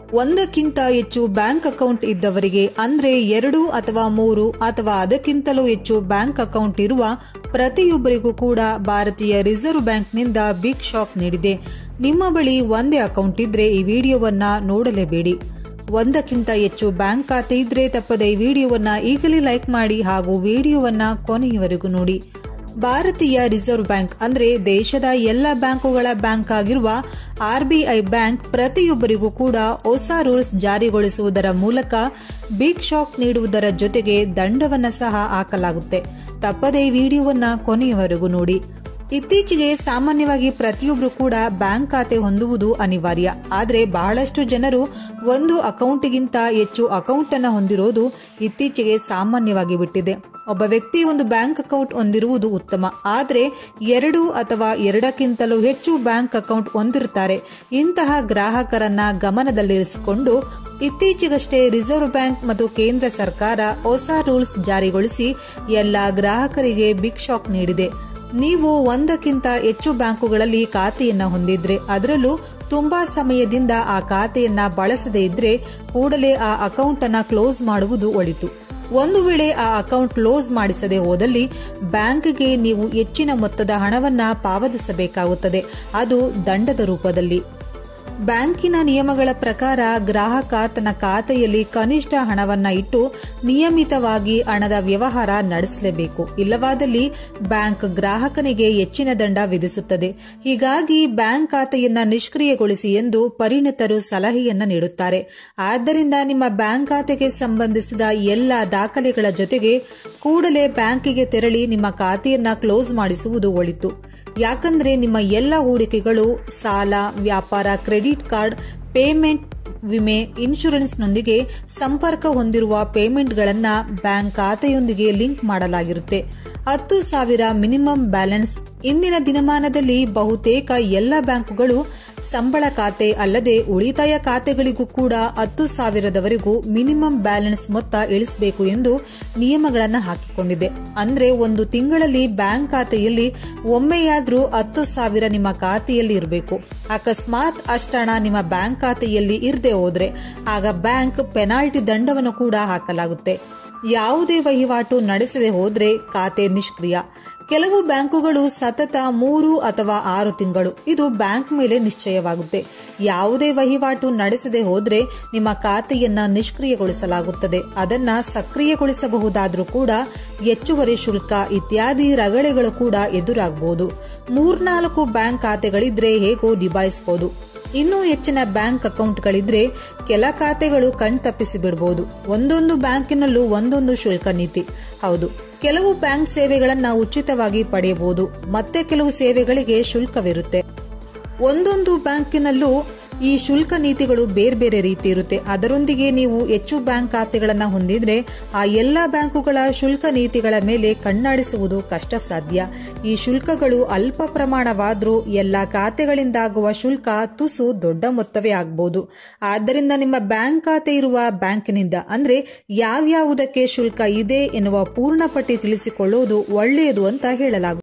ಒಂದಕ್ಕಿಂತ ಹೆಚ್ಚು bank account ಇದ್ದವರಿಗೆ ಅಂದ್ರೆ ಎರಡು ಅಥವಾ ಮೂರು ಅಥವಾ ಅದಕ್ಕಿಂತಲೂ ಹೆಚ್ಚು ಬ್ಯಾಂಕ್ ಅಕೌಂಟ್ ಇರುವ ಪ್ರತಿಯೊಬ್ಬರಿಗೂ ಕೂಡ ಭಾರತೀಯ ರಿಸರ್ವ್ ಬ್ಯಾಂಕ್ನಿಂದ ಬಿಗ್ ಶಾಕ್ ನೀಡಿದೆ ನಿಮ್ಮ ಬಳಿ ಒಂದೇ ಅಕೌಂಟ್ ಇದ್ರೆ ಈ ವಿಡಿಯೋವನ್ನ ನೋಡಲೇಬೇಡಿ ಒಂದಕ್ಕಿಂತ ಹೆಚ್ಚು ಬ್ಯಾಂಕ್ ಖಾತೆ ಇದ್ರೆ ತಪ್ಪದೆ ಈ ವಿಡಿಯೋವನ್ನ ಈಗಲೇ ಲೈಕ್ ಮಾಡಿ ಹಾಗೂ ವಿಡಿಯೋವನ್ನ ಕೊನೆಯವರೆಗೂ ನೋಡಿ ಭಾರತೀಯ ರಿಸರ್ವ್ ಬ್ಯಾಂಕ್ ಅಂದ್ರೆ ದೇಶದ ಎಲ್ಲ ಬ್ಯಾಂಕುಗಳ ಬ್ಯಾಂಕ್ ಆಗಿರುವ ಆರ್ಬಿಐ ಬ್ಯಾಂಕ್ ಪ್ರತಿಯೊಬ್ಬರಿಗೂ ಕೂಡ ಹೊಸ ರೂಲ್ಸ್ ಜಾರಿಗೊಳಿಸುವುದರ ಮೂಲಕ ಬಿಗ್ ಶಾಕ್ ನೀಡುವುದರ ಜೊತೆಗೆ ದಂಡವನ್ನ ಸಹ ಹಾಕಲಾಗುತ್ತೆ ತಪ್ಪದೇ ಈ ವಿಡಿಯೋವನ್ನ ಕೊನೆಯವರೆಗೂ ನೋಡಿ ಇತ್ತೀಚೆಗೆ ಸಾಮಾನ್ಯವಾಗಿ ಪ್ರತಿಯೊಬ್ಬರು ಕೂಡ ಬ್ಯಾಂಕ್ ಖಾತೆ ಹೊಂದುವುದು ಅನಿವಾರ್ಯ ಆದರೆ ಬಹಳಷ್ಟು ಜನರು ಒಂದು ಅಕೌಂಟ್ಗಿಂತ ಹೆಚ್ಚು ಅಕೌಂಟ್ ಅನ್ನು ಹೊಂದಿರೋದು ಇತ್ತೀಚೆಗೆ ಸಾಮಾನ್ಯವಾಗಿ ಬಿಟ್ಟಿದೆ ಒಬ್ಬ ವ್ಯಕ್ತಿ ಒಂದು ಬ್ಯಾಂಕ್ ಅಕೌಂಟ್ ಹೊಂದಿರುವುದು ಉತ್ತಮ ಆದರೆ ಎರಡು ಅಥವಾ ಎರಡಕ್ಕಿಂತಲೂ ಹೆಚ್ಚು ಬ್ಯಾಂಕ್ ಅಕೌಂಟ್ ಹೊಂದಿರುತ್ತಾರೆ ಇಂತಹ ಗ್ರಾಹಕರನ್ನ ಗಮನದಲ್ಲಿರಿಸಿಕೊಂಡು ಇತ್ತೀಚೆಗಷ್ಟೇ ರಿಸರ್ವ್ ಬ್ಯಾಂಕ್ ಮತ್ತು ಕೇಂದ್ರ ಸರ್ಕಾರ ಹೊಸ ರೂಲ್ಸ್ ಜಾರಿಗೊಳಿಸಿ ಎಲ್ಲ ಗ್ರಾಹಕರಿಗೆ ಬಿಗ್ ಶಾಕ್ ನೀಡಿದೆ ನೀವು ಒಂದಕ್ಕಿಂತ ಹೆಚ್ಚು ಬ್ಯಾಂಕುಗಳಲ್ಲಿ ಖಾತೆಯನ್ನ ಹೊಂದಿದ್ರೆ ಅದರಲ್ಲೂ ತುಂಬಾ ಸಮಯದಿಂದ ಆ ಖಾತೆಯನ್ನ ಬಳಸದೇ ಇದ್ರೆ ಕೂಡಲೇ ಆ ಅಕೌಂಟ್ ಅನ್ನ ಕ್ಲೋಸ್ ಮಾಡುವುದು ಒಳಿತು ಒಂದು ವೇಳೆ ಆ ಅಕೌಂಟ್ ಕ್ಲೋಸ್ ಮಾಡಿಸದೆ ಹೋದಲ್ಲಿ ಬ್ಯಾಂಕ್ಗೆ ನೀವು ಹೆಚ್ಚಿನ ಮೊತ್ತದ ಹಣವನ್ನ ಪಾವತಿಸಬೇಕಾಗುತ್ತದೆ ಅದು ದಂಡದ ರೂಪದಲ್ಲಿ ಬ್ಯಾಂಕಿನ ನಿಯಮಗಳ ಪ್ರಕಾರ ಗ್ರಾಹಕ ತನ್ನ ಖಾತೆಯಲ್ಲಿ ಕನಿಷ್ಠ ಹಣವನ್ನ ಇಟ್ಟು ನಿಯಮಿತವಾಗಿ ಹಣದ ವ್ಯವಹಾರ ನಡೆಸಲೇಬೇಕು ಇಲ್ಲವಾದಲ್ಲಿ ಬ್ಯಾಂಕ್ ಗ್ರಾಹಕನಿಗೆ ಹೆಚ್ಚಿನ ದಂಡ ವಿಧಿಸುತ್ತದೆ ಹೀಗಾಗಿ ಬ್ಯಾಂಕ್ ಖಾತೆಯನ್ನ ನಿಷ್ಕ್ರಿಯಗೊಳಿಸಿ ಎಂದು ಪರಿಣಿತರು ಸಲಹೆಯನ್ನ ನೀಡುತ್ತಾರೆ ಆದ್ದರಿಂದ ನಿಮ್ಮ ಬ್ಯಾಂಕ್ ಖಾತೆಗೆ ಸಂಬಂಧಿಸಿದ ಎಲ್ಲ ದಾಖಲೆಗಳ ಜೊತೆಗೆ ಕೂಡಲೇ ಬ್ಯಾಂಕಿಗೆ ತೆರಳಿ ನಿಮ್ಮ ಖಾತೆಯನ್ನ ಕ್ಲೋಸ್ ಮಾಡಿಸುವುದು ಒಳಿತು ಯಾಕಂದ್ರೆ ನಿಮ್ಮ ಎಲ್ಲ ಹೂಡಿಕೆಗಳು ಸಾಲ ವ್ಯಾಪಾರ ಕ್ರೆಡಿಟ್ ಕಾರ್ಡ್ ಪೇಮೆಂಟ್ ವಿಮೆ ಇನ್ಶೂರೆನ್ಸ್ನೊಂದಿಗೆ ಸಂಪರ್ಕ ಹೊಂದಿರುವ ಪೇಮೆಂಟ್ಗಳನ್ನು ಬ್ಯಾಂಕ್ ಖಾತೆಯೊಂದಿಗೆ ಲಿಂಕ್ ಮಾಡಲಾಗಿರುತ್ತೆ ಹತ್ತು ಸಾವಿರ ಮಿನಿಮಮ್ ಬ್ಯಾಲೆನ್ಸ್ ಇಂದಿನ ದಿನಮಾನದಲ್ಲಿ ಬಹುತೇಕ ಎಲ್ಲ ಬ್ಯಾಂಕುಗಳು ಸಂಬಳ ಖಾತೆ ಅಲ್ಲದೆ ಉಳಿತಾಯ ಖಾತೆಗಳಿಗೂ ಕೂಡ ಹತ್ತು ಸಾವಿರದವರೆಗೂ ಮಿನಿಮಮ್ ಬ್ಯಾಲೆನ್ಸ್ ಮೊತ್ತ ಇಳಿಸಬೇಕು ಎಂದು ನಿಯಮಗಳನ್ನು ಹಾಕಿಕೊಂಡಿದೆ ಅಂದ್ರೆ ಒಂದು ತಿಂಗಳಲ್ಲಿ ಬ್ಯಾಂಕ್ ಖಾತೆಯಲ್ಲಿ ಒಮ್ಮೆಯಾದ್ರೂ ಹತ್ತು ಸಾವಿರ ನಿಮ್ಮ ಖಾತೆಯಲ್ಲಿ ಇರಬೇಕು ಅಕಸ್ಮಾತ್ ಅಷ್ಟಣ ನಿಮ್ಮ ಬ್ಯಾಂಕ್ ಖಾತೆಯಲ್ಲಿ ಇರದೆ ಹೋದ್ರೆ ಆಗ ಬ್ಯಾಂಕ್ ಪೆನಾಲ್ಟಿ ದಂಡವನ್ನು ಕೂಡ ಹಾಕಲಾಗುತ್ತೆ ಯಾವುದೇ ವಹಿವಾಟು ನಡೆಸದೆ ಹೋದ್ರೆ ಖಾತೆ ನಿಷ್ಕ್ರಿಯ ಕೆಲವು ಬ್ಯಾಂಕುಗಳು ಸತತ ಮೂರು ಅಥವಾ ಆರು ತಿಂಗಳು ಇದು ಬ್ಯಾಂಕ್ ಮೇಲೆ ನಿಶ್ಚಯವಾಗುತ್ತೆ ಯಾವುದೇ ವಹಿವಾಟು ನಡೆಸದೆ ಹೋದ್ರೆ ನಿಮ್ಮ ಖಾತೆಯನ್ನ ನಿಷ್ಕ್ರಿಯಗೊಳಿಸಲಾಗುತ್ತದೆ ಅದನ್ನ ಸಕ್ರಿಯಗೊಳಿಸಬಹುದಾದ್ರೂ ಕೂಡ ಹೆಚ್ಚುವರಿ ಶುಲ್ಕ ಇತ್ಯಾದಿ ರಗಳೆಗಳು ಕೂಡ ಎದುರಾಗಬಹುದು ಮೂರ್ನಾಲ್ಕು ಬ್ಯಾಂಕ್ ಖಾತೆಗಳಿದ್ರೆ ಹೇಗೋ ನಿಭಾಯಿಸಬಹುದು ಇನ್ನೂ ಹೆಚ್ಚಿನ ಬ್ಯಾಂಕ್ ಅಕೌಂಟ್ಗಳಿದ್ರೆ ಕೆಲ ಖಾತೆಗಳು ಕಣ್ತಪ್ಪಿಸಿ ಬಿಡಬಹುದು ಒಂದೊಂದು ಬ್ಯಾಂಕಿನಲ್ಲೂ ಒಂದೊಂದು ಶುಲ್ಕ ನೀತಿ ಹೌದು ಕೆಲವು ಬ್ಯಾಂಕ್ ಸೇವೆಗಳನ್ನ ಉಚಿತವಾಗಿ ಪಡೆಯಬಹುದು ಮತ್ತೆ ಕೆಲವು ಸೇವೆಗಳಿಗೆ ಶುಲ್ಕವಿರುತ್ತೆ ಒಂದೊಂದು ಬ್ಯಾಂಕಿನಲ್ಲೂ ಈ ಶುಲ್ಕ ನೀತಿಗಳು ಬೇರೆ ಬೇರೆ ರೀತಿ ಇರುತ್ತೆ ಅದರೊಂದಿಗೆ ನೀವು ಹೆಚ್ಚು ಬ್ಯಾಂಕ್ ಖಾತೆಗಳನ್ನು ಹೊಂದಿದ್ರೆ ಆ ಎಲ್ಲ ಬ್ಯಾಂಕುಗಳ ಶುಲ್ಕ ನೀತಿಗಳ ಮೇಲೆ ಕಣ್ಣಾಡಿಸುವುದು ಕಷ್ಟ ಸಾಧ್ಯ ಈ ಶುಲ್ಕಗಳು ಅಲ್ಪ ಪ್ರಮಾಣವಾದ್ರೂ ಎಲ್ಲ ಖಾತೆಗಳಿಂದಾಗುವ ಶುಲ್ಕ ತುಸು ದೊಡ್ಡ ಮೊತ್ತವೇ ಆಗಬಹುದು ಆದ್ದರಿಂದ ನಿಮ್ಮ ಬ್ಯಾಂಕ್ ಖಾತೆ ಇರುವ ಬ್ಯಾಂಕಿನಿಂದ ಅಂದ್ರೆ ಯಾವ್ಯಾವುದಕ್ಕೆ ಶುಲ್ಕ ಇದೆ ಎನ್ನುವ ಪೂರ್ಣ ಪಟ್ಟಿ ತಿಳಿಸಿಕೊಳ್ಳುವುದು ಒಳ್ಳೆಯದು ಅಂತ ಹೇಳಲಾಗುತ್ತದೆ